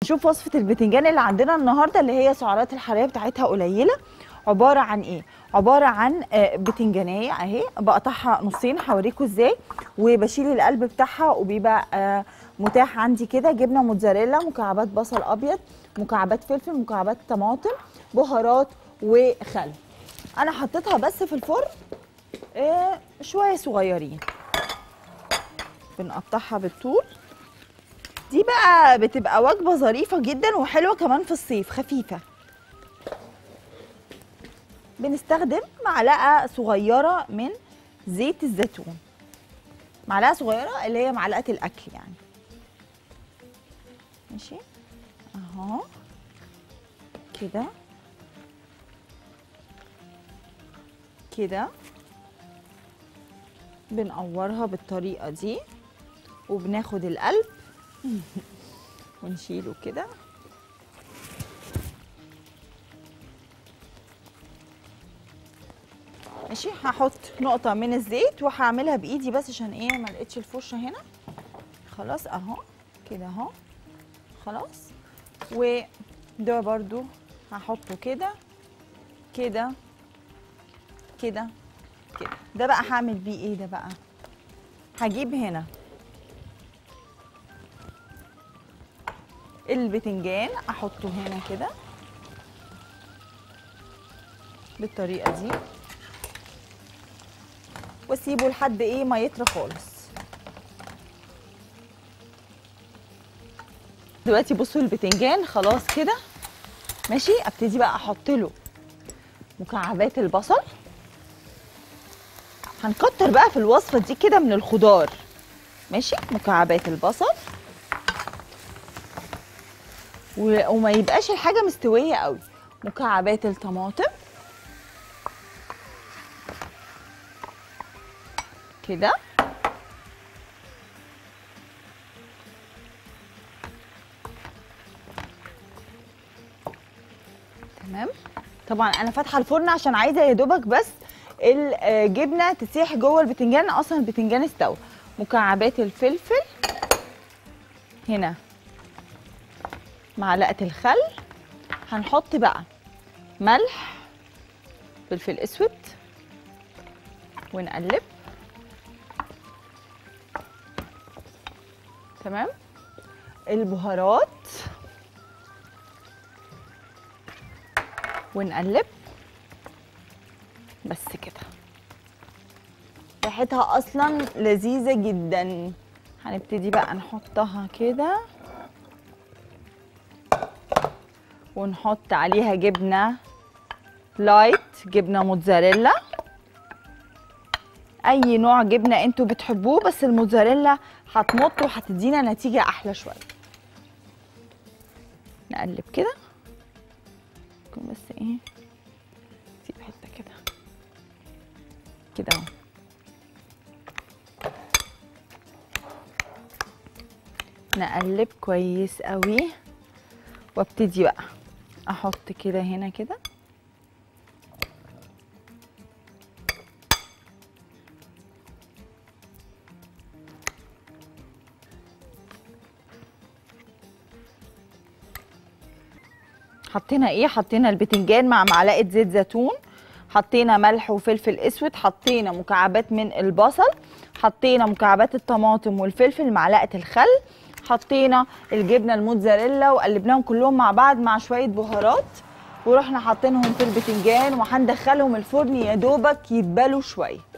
نشوف وصفه البتنجان اللي عندنا النهارده اللي هي سعرات الحراريه بتاعتها قليله عباره عن ايه عباره عن آه، بتنجانيه اهي بقطعها نصين هوريكم ازاي وبشيل القلب بتاعها وبيبقى آه، متاح عندي كده جبنه موتزاريلا مكعبات بصل ابيض مكعبات فلفل مكعبات طماطم بهارات وخل انا حطيتها بس في الفرن آه، شويه صغيرين بنقطعها بالطول دي بقى بتبقى وجبه ظريفه جدا وحلوه كمان في الصيف خفيفه بنستخدم معلقه صغيره من زيت الزيتون معلقه صغيره اللي هي معلقه الاكل يعني ماشي اهو كده كده بنقورها بالطريقه دي وبناخد القلب ونشيله كده ماشي هحط نقطة من الزيت وهعملها بإيدي بس عشان إيه ما لقيتش الفرشة هنا خلاص أهو كده أهو خلاص وده برضو هحطه كده كده كده كده ده بقى هعمل بيه إيه ده بقى هجيب هنا البتنجان احطه هنا كده بالطريقه دي واسيبه لحد ايه ما يطرى خالص دلوقتي بصوا البتنجان خلاص كده ماشي ابتدي بقى احط له مكعبات البصل هنكتر بقى في الوصفه دي كده من الخضار ماشي مكعبات البصل و- وما يبقاش الحاجه مستويه قوي مكعبات الطماطم كده تمام طبعا انا فاتحه الفرن عشان عايزه يا دوبك بس الجبنه تسيح جوه البتنجان اصلا البتنجان استوى مكعبات الفلفل هنا معلقه الخل هنحط بقى ملح فلفل اسود ونقلب تمام البهارات ونقلب بس كده ريحتها اصلا لذيذه جدا هنبتدي بقى نحطها كده ونحط عليها جبنه لايت جبنه موتزاريلا اي نوع جبنه انتوا بتحبوه بس الموتزاريلا هتمط وهتدينا نتيجه احلى شويه نقلب كده يكون بس ايه سيب حته كده كده اهو نقلب كويس قوي وابتدي بقى احط كده هنا كده حطينا ايه حطينا البتنجان مع معلقه زيت زيتون حطينا ملح وفلفل اسود حطينا مكعبات من البصل حطينا مكعبات الطماطم والفلفل معلقه الخل حطينا الجبنه الموتزاريلا وقلبناهم كلهم مع بعض مع شويه بهارات ورحنا حاطينهم في البتنجان وهندخلهم الفرن يا دوبك يتبلوا شويه